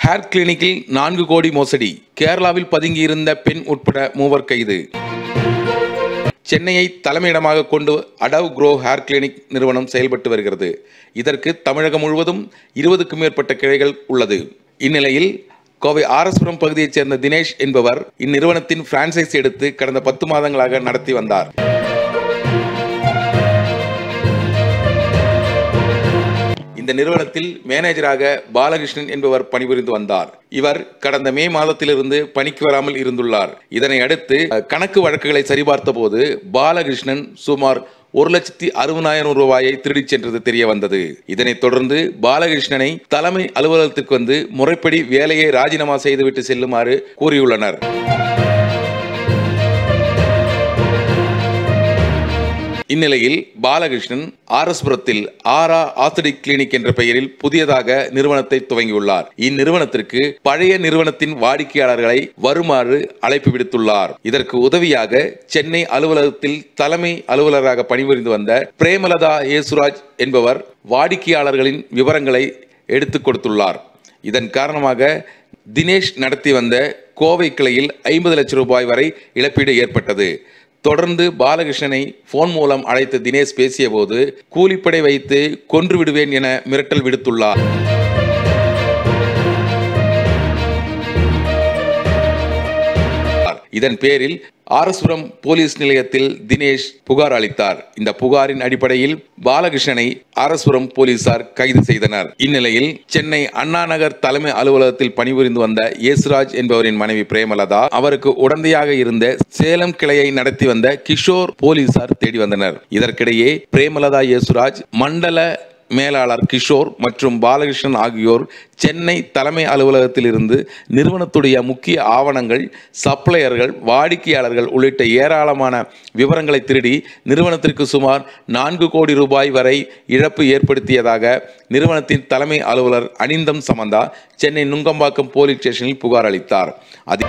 hair கிளினிக்கில் நான்கு கோடி மோசடி கேரளாவில் பதுங்கியிருந்த பெண் உட்பட மூவர் கைது சென்னையை தலைமையிடமாக கொண்டு அடவ் க்ரோ ஹேர் கிளினிக் நிறுவனம் செயல்பட்டு வருகிறது இதற்கு தமிழகம் முழுவதும் இருபதுக்கும் மேற்பட்ட கிளைகள் உள்ளது இந்நிலையில் கோவை ஆர்எஸ்புரம் பகுதியைச் சேர்ந்த தினேஷ் என்பவர் இந்நிறுவனத்தின் பிரான்சைஸ் எடுத்து கடந்த பத்து மாதங்களாக நடத்தி வந்தார் இந்த நிறுவனத்தில் மேனேஜராக பாலகிருஷ்ணன் என்பவர் பணிபுரிந்து வந்தார் இவர் கடந்த மே மாதத்திலிருந்து பணிக்கு வராமல் இருந்துள்ளார் இதனை அடுத்து அஹ், கணக்கு வழக்குகளை சரிபார்த்த போது பாலகிருஷ்ணன் சுமார் ஒரு லட்சத்தி அறுபதாயிரம் ரூபாயை திருடிச் சென்றது தெரிய வந்தது இதனைத் தொடர்ந்து பாலகிருஷ்ணனை தலைமை அலுவலகத்துக்கு வந்து முறைப்படி வேலையை ராஜினாமா செய்துவிட்டு செல்லுமாறு கூறியுள்ளனர் இந்நிலையில் பாலகிருஷ்ணன் ஆர்எஸ்புரத்தில் ஆரா ஆஸ்தடிக் கிளினிக் என்ற பெயரில் புதியதாக நிறுவனத்தை துவங்கியுள்ளார் இந்நிறுவனத்திற்கு பழைய நிறுவனத்தின் வாடிக்கையாளர்களை வருமாறு அழைப்பு விடுத்துள்ளார் இதற்கு உதவியாக சென்னை அலுவலகத்தில் தலைமை அலுவலராக பணிபுரிந்து வந்த பிரேமலதா ஏசுராஜ் என்பவர் வாடிக்கையாளர்களின் விவரங்களை எடுத்துக் கொடுத்துள்ளார் இதன் காரணமாக தினேஷ் நடத்தி வந்த கோவை கிளையில் ஐம்பது லட்சம் ரூபாய் வரை இழப்பீடு ஏற்பட்டது தொடர்ந்து பாலகிருஷ்ணனை போன் மூலம் அழைத்த தினேஷ் பேசியபோது கூலிப்படை வைத்து கொன்று விடுவேன் என மிரட்டல் விடுத்துள்ளார் இதன் பேரில் ஆரஸ்புரம் போலீஸ் நிலையத்தில் தினேஷ் புகார் அளித்தார் இந்த புகாரின் அடிப்படையில் பாலகிருஷ்ணனை ஆரஸ்புரம் போலீசார் கைது செய்தனர் இந்நிலையில் சென்னை அண்ணா நகர் தலைமை அலுவலகத்தில் பணிபுரிந்து வந்த இயேசுராஜ் என்பவரின் மனைவி பிரேமலதா அவருக்கு உடந்தையாக இருந்த சேலம் கிளையை நடத்தி வந்த கிஷோர் போலீசார் தேடி வந்தனர் இதற்கிடையே பிரேமலதா இயேசுராஜ் மண்டல மேலாளர் கிஷோர் மற்றும் பாலகிருஷ்ணன் ஆகியோர் சென்னை தலைமை அலுவலகத்தில் இருந்து நிறுவனத்துடைய முக்கிய ஆவணங்கள் சப்ளையர்கள் வாடிக்கையாளர்கள் உள்ளிட்ட ஏராளமான விவரங்களை திருடி நிறுவனத்திற்கு சுமார் நான்கு கோடி ரூபாய் வரை இழப்பு ஏற்படுத்தியதாக நிறுவனத்தின் தலைமை அலுவலர் அனிந்தம் சமந்தா சென்னை நுங்கம்பாக்கம் போலீஸ் ஸ்டேஷனில் புகார் அளித்தார் அது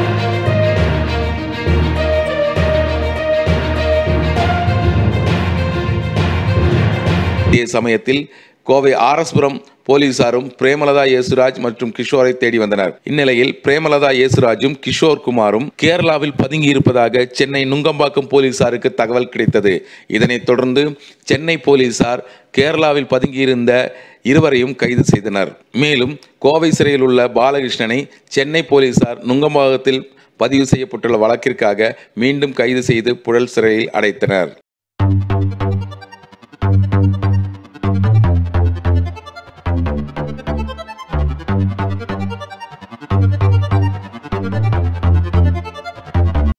இதே சமயத்தில் கோவை ஆர்எஸ்புரம் போலீசாரும் பிரேமலதா இயேசுராஜ் மற்றும் கிஷோரை தேடி வந்தனர் இந்நிலையில் பிரேமலதா இயேசுராஜும் கிஷோர் குமாரும் கேரளாவில் பதுங்கி இருப்பதாக சென்னை நுங்கம்பாக்கம் போலீசாருக்கு தகவல் கிடைத்தது இதனைத் தொடர்ந்து சென்னை போலீசார் கேரளாவில் பதுங்கியிருந்த இருவரையும் கைது செய்தனர் மேலும் கோவை சிறையில் உள்ள பாலகிருஷ்ணனை சென்னை போலீசார் நுங்கம்பாக்கத்தில் பதிவு செய்யப்பட்டுள்ள வழக்கிற்காக மீண்டும் கைது செய்து புழல் சிறையில் அடைத்தனர்